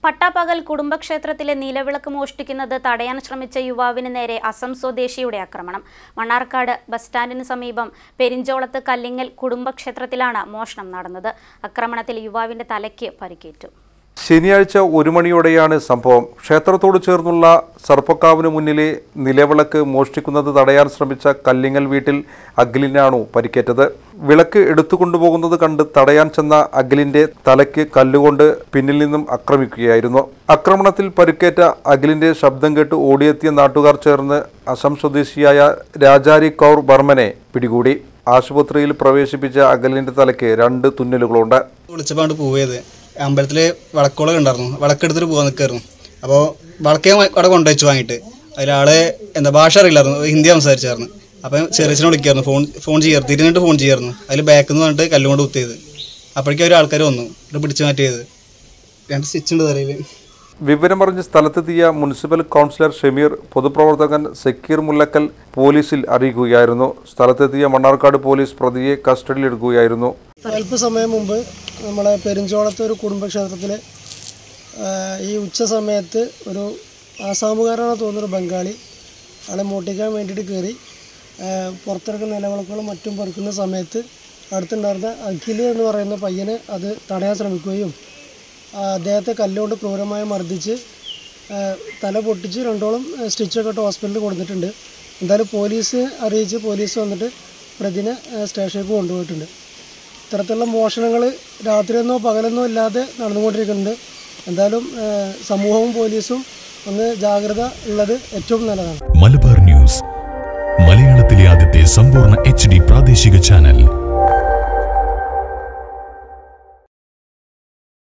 പട്ടാപ്പകൽ കുടുംബക്ഷേത്രത്തിലെ നിലവിളക്ക് മോഷ്ടിക്കുന്നത് തടയാൻ ശ്രമിച്ച യുവാവിന് നേരെ അസം സ്വദേശിയുടെ ആക്രമണം മണ്ണാർക്കാട് ബസ് സ്റ്റാൻഡിന് സമീപം പെരിഞ്ചോളത്ത് കല്ലിങ്ങൽ കുടുംബക്ഷേത്രത്തിലാണ് മോഷണം നടന്നത് ആക്രമണത്തിൽ യുവാവിന്റെ തലയ്ക്ക് പരിക്കേറ്റു ശനിയാഴ്ച ഒരു മണിയോടെയാണ് സംഭവം ക്ഷേത്രത്തോട് ചേർന്നുള്ള സർപ്പക്കാവിന് മുന്നിലെ നിലവിളക്ക് മോഷ്ടിക്കുന്നത് തടയാൻ ശ്രമിച്ച കല്ലിങ്ങൽ വീട്ടിൽ അഖിലിനാണു പരിക്കേറ്റത് വിളക്ക് എടുത്തുകൊണ്ടുപോകുന്നത് കണ്ട് തടയാൻ ചെന്ന അഖിലിന്റെ തലയ്ക്ക് കല്ലുകൊണ്ട് പിന്നിൽ നിന്നും ആക്രമിക്കുകയായിരുന്നു ആക്രമണത്തിൽ പരിക്കേറ്റ അഖിലിന്റെ ശബ്ദം കേട്ട് ഓടിയെത്തിയ നാട്ടുകാർ ചേർന്ന് അസം സ്വദേശിയായ രാജാരി കൗർ ബർമനെ പിടികൂടി ആശുപത്രിയിൽ പ്രവേശിപ്പിച്ച അഖിലിന്റെ തലയ്ക്ക് രണ്ട് തുന്നലുകളുണ്ട് വിളിച്ചപ്പോൾ പോയത് അമ്പലത്തിൽ വിളക്കോളം ഉണ്ടായിരുന്നു വിളക്കെടുത്തിട്ട് പോകാൻ നിൽക്കായിരുന്നു അപ്പോൾ വിളക്ക് ഞാൻ അവിടെ കൊണ്ടുവച്ചു വാങ്ങിയിട്ട് അതിലാള് എന്താ ഭാഷ അറിയില്ലായിരുന്നു ഹിന്ദി സംസാരിച്ചായിരുന്നു അപ്പം ചെറിയച്ഛനെ വിളിക്കായിരുന്നു ഫോൺ ഫോൺ ചെയ്യാറ് തിരിഞ്ഞിട്ട് ഫോൺ ചെയ്യായിരുന്നു അതിൽ ബാക്കിൽ നിന്ന് പറഞ്ഞിട്ട് കല്ലുകൊണ്ട് കുത്തിയത് അപ്പോഴേക്കും ഒരു ആൾക്കാർ വന്നു ഇവിടെ പിടിച്ചു മാറ്റിയത് രണ്ട് സ്റ്റിച്ച് ഉണ്ട് തലയിൽ വിവരമറിഞ്ഞ് സ്ഥലത്തെത്തിയ മുനിസിപ്പൽ കൗൺസിലർ ഷമീർ പൊതുപ്രവർത്തകൻ സക്കീർ മുല്ലക്കൽ പോലീസിൽ അറിയിക്കുകയായിരുന്നു സ്ഥലത്തെത്തിയ മണ്ണാർക്കാട് പോലീസ് പ്രതിയെ കസ്റ്റഡിയിലെടുക്കുകയായിരുന്നു അല്പസമയം മുമ്പ് നമ്മളെ പെരിഞ്ചോളത്തെ ഒരു കുടുംബക്ഷേത്രത്തിൽ ഈ ഉച്ച സമയത്ത് ഒരു ആസാമുകാരാണെന്ന് തോന്നുന്നൊരു ബംഗാളി ആളെ മോട്ടിക്കാൻ വേണ്ടിയിട്ട് കയറി പുറത്തിറക്കുന്ന നിലവിളക്കുകളും മറ്റും പെറുക്കുന്ന സമയത്ത് അടുത്തുണ്ടായിരുന്ന അഖിൽ എന്ന് പറയുന്ന പയ്യന് അത് തടയാൻ ശ്രമിക്കുകയും ആ, അദ്ദേഹത്തെ കല്ലുകൊണ്ട് ക്രൂരമായി മർദ്ദിച്ച് ആ, തല പൊട്ടിച്ച് രണ്ടോളം സ്റ്റിച്ചൊക്കെ ഇട്ട് ഹോസ്പിറ്റലിൽ കൊടുത്തിട്ടുണ്ട് എന്തായാലും പോലീസ് അറിയിച്ച് പോലീസ് വന്നിട്ട് പ്രതിനെ ആ, സ്റ്റേഷനിലേക്ക് കൊണ്ടുപോയിട്ടുണ്ട് ഇത്തരത്തിലുള്ള മോഷണങ്ങൾ രാത്രിയെന്നോ പകലെന്നോ ഇല്ലാതെ നടന്നുകൊണ്ടിരിക്കുന്നുണ്ട് എന്തായാലും ആ, സമൂഹവും പോലീസും ഒന്ന് ജാഗ്രത ഉള്ളത് ഏറ്റവും നല്ലതാണ് മലബാർ ന്യൂസ് മലയാളത്തിലെ ആദ്യത്തെ സമ്പൂർണ്ണ എച്ച് ഡി പ്രാദേശിക ചാനൽ